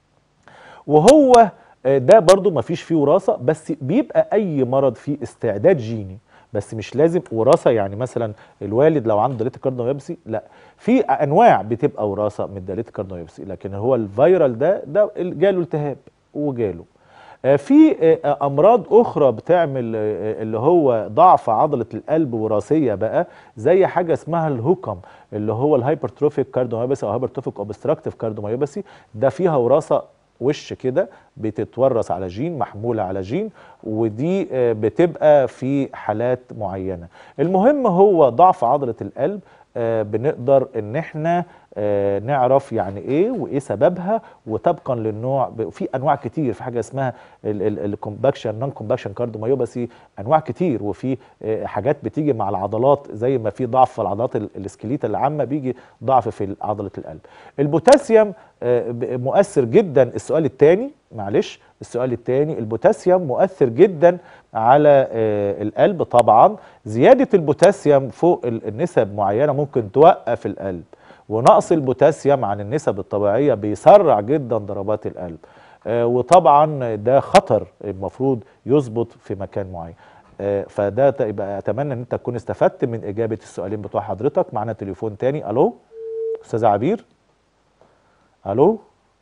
وهو آه، ده برضو ما فيش فيه وراثه بس بيبقى اي مرض فيه استعداد جيني بس مش لازم وراثه يعني مثلا الوالد لو عنده دايليتيك كارديوميوباثي لا في انواع بتبقى وراثه من الدايليتيك كارديوميوباثي لكن هو الفيرال ده ده جاله التهاب وجاله آه، في آه، امراض اخرى بتعمل آه، اللي هو ضعف عضله القلب وراثيه بقى زي حاجه اسمها الهوكم اللي هو الهايبرتروفيك كارديوميوباثي او هايبرتروفيك اوبستراكتيف كارديوميوباثي ده فيها وراثه وش كده بتتورث على جين محمولة على جين ودي آه، بتبقى في حالات معينة المهم هو ضعف عضلة القلب آه، بنقدر ان احنا آه نعرف يعني ايه وايه سببها وطبقا للنوع ب- في انواع كتير في حاجه اسمها الكومباكشن نون كومباكشن كارديوميوباثي انواع كتير وفي آه حاجات بتيجي مع العضلات زي ما في ضعف في العضلات ال- الاسكليت العامه بيجي ضعف في عضله القلب البوتاسيوم آه ب- مؤثر جدا السؤال الثاني معلش السؤال الثاني البوتاسيوم مؤثر جدا على آه، القلب طبعا زيادة البوتاسيوم فوق ال- النسب معينة ممكن توقف القلب ونقص البوتاسيوم عن النسب الطبيعية بيسرع جدا ضربات القلب آه، وطبعا ده خطر المفروض يظبط في مكان معين آه، فده ت- يبقى اتمنى ان انت تكون استفدت من اجابه السؤالين بتوع حضرتك معانا تليفون تاني الو استاذه عبير الو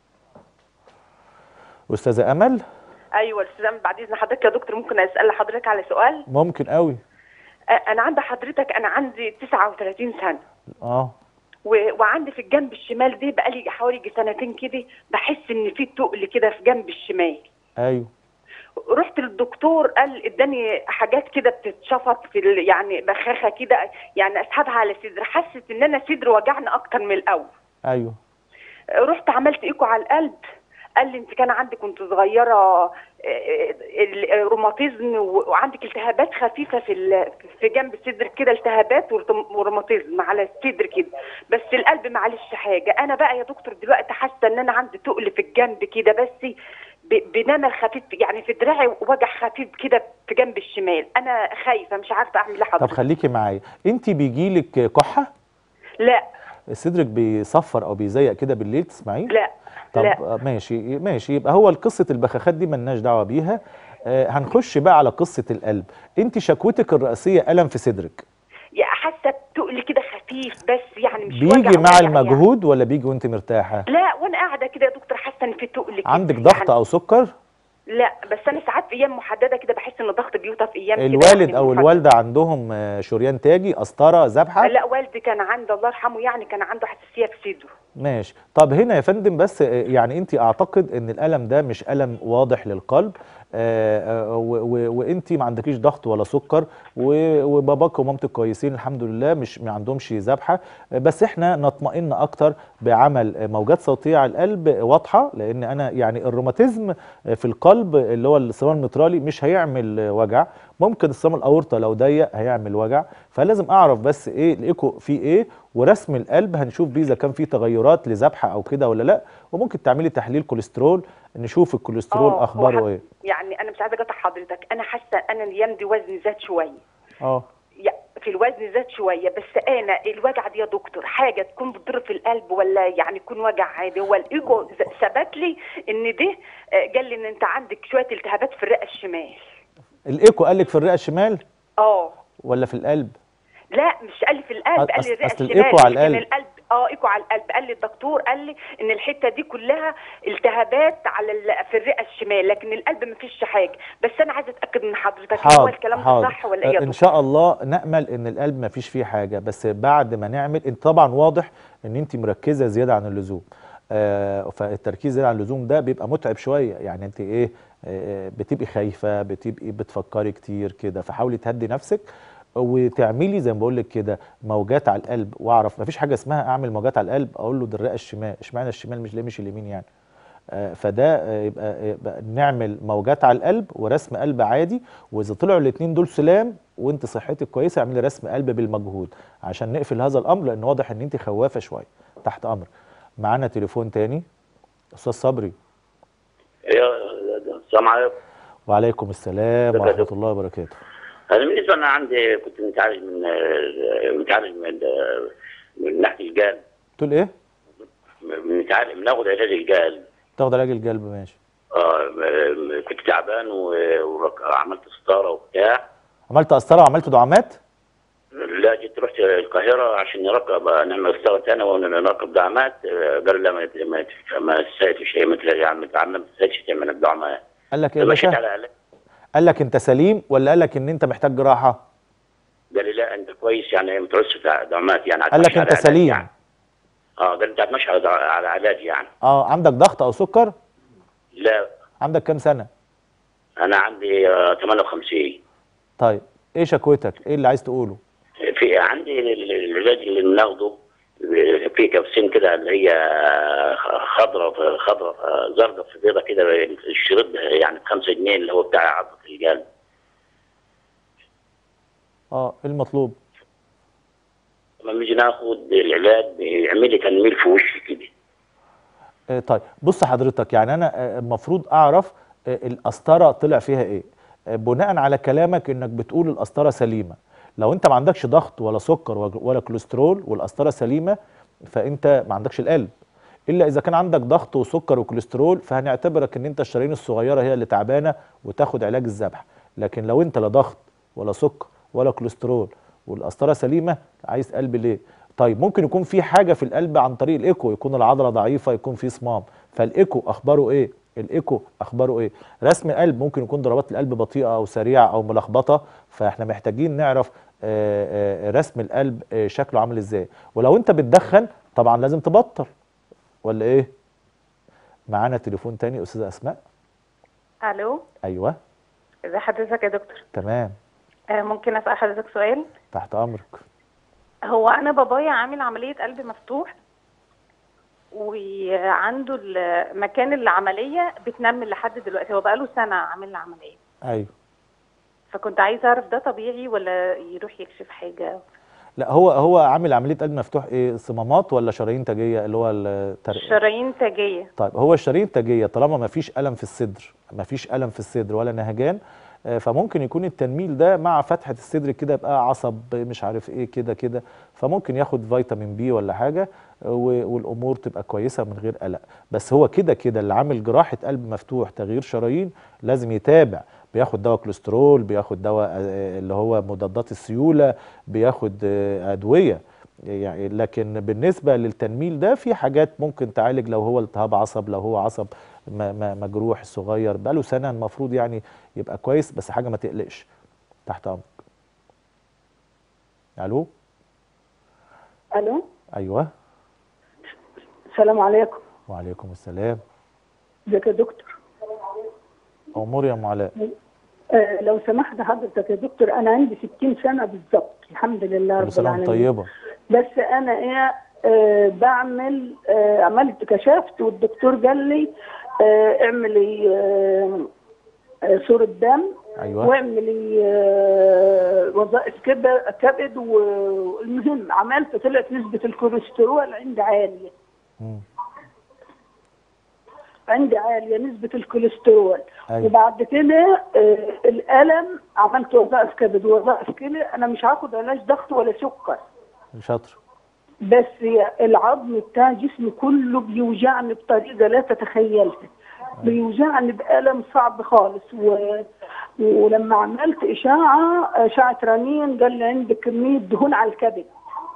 استاذه امل ايوه الاستاذ أمل، بعد اذن حضرتك يا دكتور ممكن اسال حضرتك على سؤال ممكن قوي أ- انا عند حضرتك انا عندي 39 سنه اه و... وعندي في الجنب الشمال دي بقالي حوالي يجي سنتين كده بحس ان في تقل كده في جنب الشمال ايوه رحت للدكتور قال اداني حاجات كده بتتشفط في ال... يعني بخاخه كده يعني اسحبها على صدري حست ان انا صدري وجعني اكتر من الاول ايوه رحت عملت ايكو على القلب قال لي انت كان عندك كنت صغيره آه، ال- الروماتيزم و- وعندك التهابات خفيفه في ال- في جنب صدرك كده التهابات ورتم- وروماتيزم على الصدر كده بس القلب معلش حاجه انا بقى يا دكتور دلوقتي حاسه ان انا عندي تقل في الجنب كده بس ب- بنمل خفيف يعني في دراعي وجع خفيف كده في جنب الشمال انا خايفه مش عارفه اعمل ايه طب حضرتك خليكي معايا انت بيجيلك كحه لا صدرك بيصفر او بيزيق كده بالليل تسمعيه لا طب لا آه، ماشي ماشي يبقى هو قصه البخاخات دي ملناش دعوه بيها آه هنخش بقى على قصه القلب انت شكوتك الرئيسيه الم في صدرك يعني حاسه بتقل كده خفيف بس يعني مش وجع بيجي مع وجع يعني. المجهود ولا بيجي وانت مرتاحه لا وانا قاعده كده يا دكتور حاسه ان في تقل كده عندك ضغط يعني او سكر لا بس انا ساعات في ايام محدده كده بحس ان ضغط بيوطى في ايام كده الوالد يعني او محددة. الوالده عندهم آه، شريان تاجي قسطره ذبحه لا والدي كان عنده الله يرحمه يعني كان عنده حساسيه في صدره ماشي طب هنا يا فندم بس آه، يعني انت اعتقد ان الالم ده مش الم واضح للقلب آه، آه، و- و- وانت ما عندكيش ضغط ولا سكر و- وباباك ومامتك كويسين الحمد لله مش ما عندهمش ذبحه آه، بس احنا نطمئن اكتر بعمل آه، موجات صوتيه على القلب واضحه لان انا يعني الروماتيزم آه، في القلب اللي هو الصمام المترالي مش هيعمل آه، وجع ممكن الصمام الاورطه لو ضيق هيعمل وجع فلازم اعرف بس ايه الايكو فيه ايه ورسم القلب هنشوف بيه اذا كان فيه تغيرات لذبحه او كده ولا لا وممكن تعملي تحليل كوليسترول نشوف الكوليسترول آه، هو اخباره حد- ايه يعني انا مش عايزه اقطع حضرتك انا حاسه انا الايام دي وزني زاد شويه اه يا- في الوزن زاد شويه بس انا الوجع دي يا دكتور حاجه تكون بتضر في القلب ولا يعني يكون وجع عادي هو الايجو ز- ثبت لي ان ده آه، قال لي ان انت عندك شويه التهابات في الرئه الشمال الايكو قال لك في الرئه الشمال اه ولا في القلب لا مش قال لي في القلب قال أصل- لي الرئه أصل الشمال الإيكو على لكن القلب. القلب اه ايكو على القلب قال لي الدكتور قال لي ان الحته دي كلها التهابات على ال- في الرئه الشمال لكن القلب ما فيش حاجه بس انا عايزه اتاكد من حضرتك هو حاضر الكلام ده حاضر صح ولا ايه يا آه، ان دكتور شاء الله نامل ان القلب ما فيش فيه حاجه بس بعد ما نعمل انت طبعا واضح ان انت مركزه زياده عن اللزوم آه فالتركيز زياده عن اللزوم ده بيبقى متعب شويه يعني انت ايه آه بتبقي خايفه بتبقي بتفكري كتير كده فحاولي تهدي نفسك وتعملي زي ما بقول لك كده موجات على القلب واعرف ما فيش حاجه اسمها اعمل موجات على القلب اقول له ده الرئه الشمال اشمعنى الشمال مش ليه مش اليمين يعني آه، فده آه، يبقى, يبقى نعمل موجات على القلب ورسم قلب عادي واذا طلعوا الاثنين دول سلام وانت صحتك كويسه اعملي رسم قلب بالمجهود عشان نقفل هذا الامر لان واضح ان انت خوافه شويه تحت امر معانا تليفون تاني استاذ صبري يا السلام عليكم وعليكم السلام ازيك يا ورحمه الله وبركاته انا بالنسبه انا عندي كنت متعالج من متعالج من من ناحيه القلب تقول ايه متعالج بناخد علاج القلب تاخد علاج القلب ماشي اه م- كنت تعبان و- وعملت ستاره وبتاع عملت قسطره وعملت دعامات لا جيت رحت القاهره عشان نركب نعمل ستاره ثانيه ونركب دعامات آه، قالوا لا ما ما ما تستاهلش شيء مثل يعني تعمل ما تستاهلش تعمل الدعامات قال لك ايه يا مشيت باشا على علاج قال لك انت سليم ولا قال لك ان انت محتاج جراحه قال لي لا انت كويس يعني ما تعوزش دعامات يعني قال لك هتمشي انت على علاج سليم يعني. اه قال لي انت هتمشي على على علاج يعني اه عندك ضغط او سكر لا عندك كام سنه انا عندي آه، 58 طيب ايه شكوتك ايه اللي عايز تقوله في عندي ال- ال- العلاج اللي بناخده في كبسين كده اللي هي خضرة خضرة زرقاء في بيضة كده الشريط يعني ب 5 جنيه اللي هو بتاع عضلة القلب اه إيه المطلوب لما نيجي ناخد العلاج بيعمل لي تنميل في وشي كده آه، طيب بص حضرتك يعني انا آه، المفروض اعرف آه، القسطره طلع فيها ايه آه، بناء على كلامك انك بتقول القسطره سليمه لو انت ما عندكش ضغط ولا سكر ولا- ولا كوليسترول والقسطره سليمه فانت ما عندكش القلب الا اذا كان عندك ضغط وسكر وكوليسترول فهنعتبرك ان انت الشرايين الصغيره هي اللي تعبانه وتاخد علاج الذبح لكن لو انت لا ضغط ولا سكر ولا كوليسترول والقسطره سليمه عايز قلب ليه طيب ممكن يكون في حاجه في القلب عن طريق الايكو يكون العضله ضعيفه يكون في صمام فالايكو اخباره ايه الايكو اخباره ايه رسم قلب ممكن يكون ضربات القلب بطيئه او سريعه او ملخبطه فاحنا محتاجين نعرف آه، آه، رسم القلب آه، شكله عامل ازاي ولو انت بتدخن طبعا لازم تبطل ولا ايه معانا تليفون تاني استاذه اسماء الو ايوه ازي حضرتك يا دكتور تمام آه، ممكن اسال حضرتك سؤال تحت امرك هو انا بابايا عامل عمليه قلب مفتوح وعنده ال- مكان العمليه بتنمل لحد دلوقتي هو بقاله سنه عامل العمليه ايوه فكنت عايزه اعرف ده طبيعي ولا يروح يكشف حاجه لا هو هو عامل عمليه قلب مفتوح ايه صمامات ولا شرايين تاجيه اللي هو التر... شرايين تاجيه طيب هو الشرايين التاجيه طالما ما فيش الم في الصدر ما فيش الم في الصدر ولا نهجان آه، فممكن يكون التنميل ده مع فتحه الصدر كده يبقى عصب مش عارف ايه كده كده فممكن ياخد فيتامين بي ولا حاجه آه، و- والامور تبقى كويسه من غير قلق بس هو كده كده اللي عامل جراحه قلب مفتوح تغيير شرايين لازم يتابع بياخد دواء كوليسترول بياخد دواء آه، اللي هو مضادات السيوله بياخد آه، ادويه يعني لكن بالنسبه للتنميل ده في حاجات ممكن تعالج لو هو التهاب عصب لو هو عصب م- م- مجروح صغير بقاله سنه المفروض يعني يبقى كويس بس حاجه ما تقلقش تحت امرك الو الو ايوه السلام عليكم وعليكم السلام ازيك يا دكتور امور يا ام علاء آه لو سمحت حضرتك يا دكتور انا عندي 60 سنه بالظبط الحمد لله كل رب سنه وانت العالمين طيبه بس انا ايه آه بعمل آه عملت كشفت والدكتور قال لي آه اعملي آه آه صورة دم ايوه واعملي آه وظائف كبد كبد والمهم عملت طلعت نسبة الكوليسترول عندي عالية مم. عندي عالية نسبة الكوليسترول أيوة. وبعد كده آه الألم عملت وظائف كبد ووظائف كلى أنا مش هاخد علاج ضغط ولا سكر شاطر بس العظم بتاع جسمي كله بيوجعني بطريقة لا تتخيلها بيوجعني بألم صعب خالص و... ولما عملت إشاعة أشعة رنين قال لي عندك كمية دهون على الكبد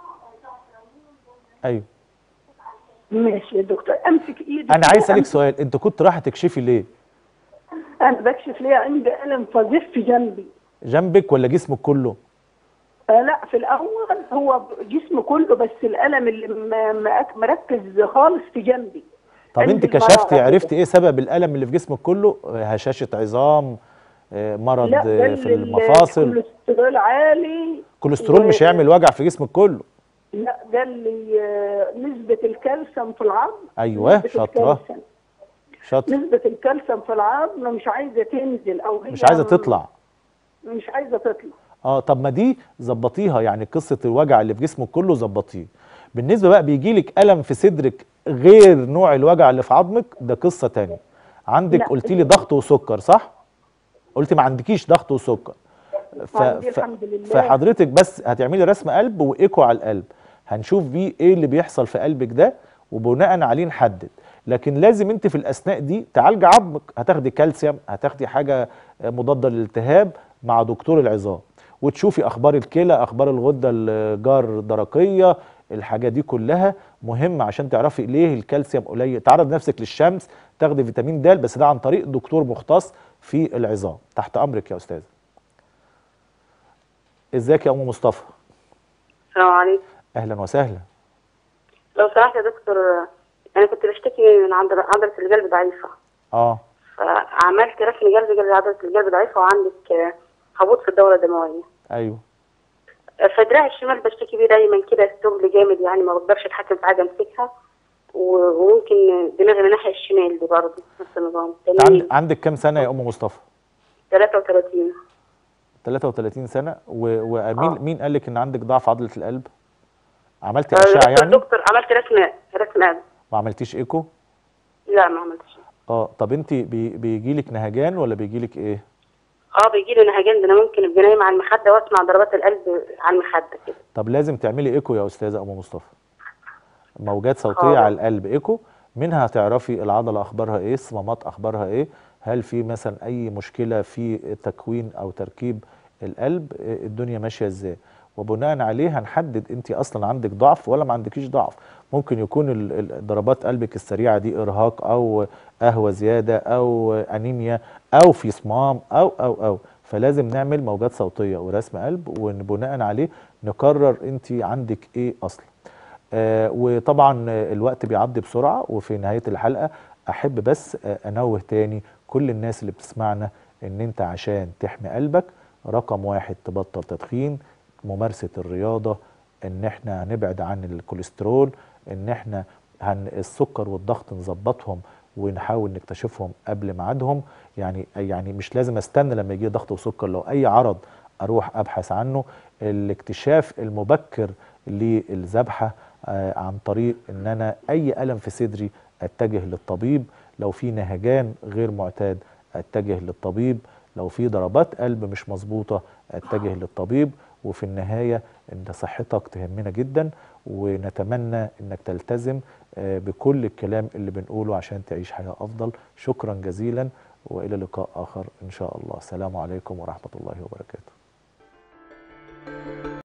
ايوه ماشي يا دكتور أمسك إيدي انا عايز اسالك أمسك- سؤال انت كنت رايحه تكشفي ليه أنا بكشف ليه عندي ألم فظيع في جنبي جنبك ولا جسمك كله آه لا في الاول هو جسمه كله بس الالم اللي م- م- مركز خالص في جنبي طب عندي انت كشفتي المرارة عرفتي كده. ايه سبب الالم اللي في جسمك كله آه، هشاشه عظام آه، مرض لا آه، قال في لي المفاصل الكوليسترول عالي كوليسترول مش و- هيعمل وجع في جسمك كله لا قال لي آه، نسبة الكالسيوم في العظم أيوة، نسبة شاطرة. الكالسيوم. شاطر نسبة الكالسيوم في العظم مش عايزة تنزل او هي مش عايزه تطلع مش عايزة تطلع اه طب ما دي ظبطيها يعني قصه الوجع اللي في جسمك كله ظبطيه بالنسبه بقى بيجي لك الم في صدرك غير نوع الوجع اللي في عظمك ده قصه تانية عندك لا. قلتي لي ضغط وسكر صح قلتي ما عندكيش ضغط وسكر ف... عندي ف... الحمد لله. فحضرتك بس هتعملي رسم قلب وايكو على القلب هنشوف بيه ايه اللي بيحصل في قلبك ده وبناء عليه نحدد لكن لازم انت في الاثناء دي تعالجي عظمك هتاخدي كالسيوم هتاخدي حاجه مضاده للالتهاب مع دكتور العظام وتشوفي اخبار الكلى اخبار الغده الجار درقيه الحاجه دي كلها مهمه عشان تعرفي ليه الكالسيوم قليل تعرض نفسك للشمس تاخدي فيتامين د بس ده عن طريق دكتور مختص في العظام تحت امرك يا استاذه ازيك يا ام مصطفى السلام عليكم اهلا وسهلا لو سمحت يا دكتور انا كنت بشتكي من عضلة عضلة القلب ضعيفة اه فعملت رسم قلب قال لي عضلة القلب ضعيفة وعندك آه، هبوط في الدورة الدموية ايوه في دراعي الشمال بشتكي بيه دايما كده الثقل جامد يعني ما بقدرش اتحكم في حاجه امسكها و- وممكن دماغي من الناحيه الشمال دي برضه نفس النظام انت عند- تاني عندك كام سنه يا ام مصطفى 33 33 سنه و- ومين آه. مين قال لك ان عندك ضعف عضله القلب عملت آه، اشعه دكتور يعني دكتور عملت رسم رسم قلب ما عملتيش ايكو لا ما عملتش اه طب انت بي بيجي لك نهجان ولا بيجي لك ايه اه بيجي لي نهجان ده انا ممكن ابقى نايمه على المخده واسمع ضربات القلب على المخده كده طب لازم تعملي ايكو يا استاذه ام مصطفى موجات صوتيه حاضر. على القلب ايكو منها هتعرفي العضله اخبارها ايه الصمامات اخبارها ايه هل في مثلا اي مشكله في تكوين او تركيب القلب إيه الدنيا ماشيه ازاي وبناء عليه هنحدد انت اصلا عندك ضعف ولا ما عندكيش ضعف ممكن يكون ال- ال- ضربات قلبك السريعه دي ارهاق او قهوه زياده او انيميا او في صمام او او او فلازم نعمل موجات صوتيه ورسم قلب وبناء عليه نقرر انت عندك ايه اصلا آه وطبعا آه، الوقت بيعدي بسرعه وفي نهايه الحلقه احب بس آه انوه تاني كل الناس اللي بتسمعنا ان انت عشان تحمي قلبك رقم واحد تبطل تدخين ممارسه الرياضه ان احنا هنبعد عن الكوليسترول ان احنا هن السكر والضغط نظبطهم ونحاول نكتشفهم قبل ميعادهم يعني يعني مش لازم استنى لما يجي ضغط وسكر لو اي عرض اروح ابحث عنه الاكتشاف المبكر للذبحه آه، عن طريق ان انا اي الم في صدري اتجه للطبيب لو في نهجان غير معتاد اتجه للطبيب لو في ضربات قلب مش مظبوطه اتجه للطبيب وفي النهايه ان صحتك تهمنا جدا ونتمنى انك تلتزم آه، بكل الكلام اللي بنقوله عشان تعيش حياه افضل شكرا جزيلا والى لقاء اخر ان شاء الله السلام عليكم ورحمه الله وبركاته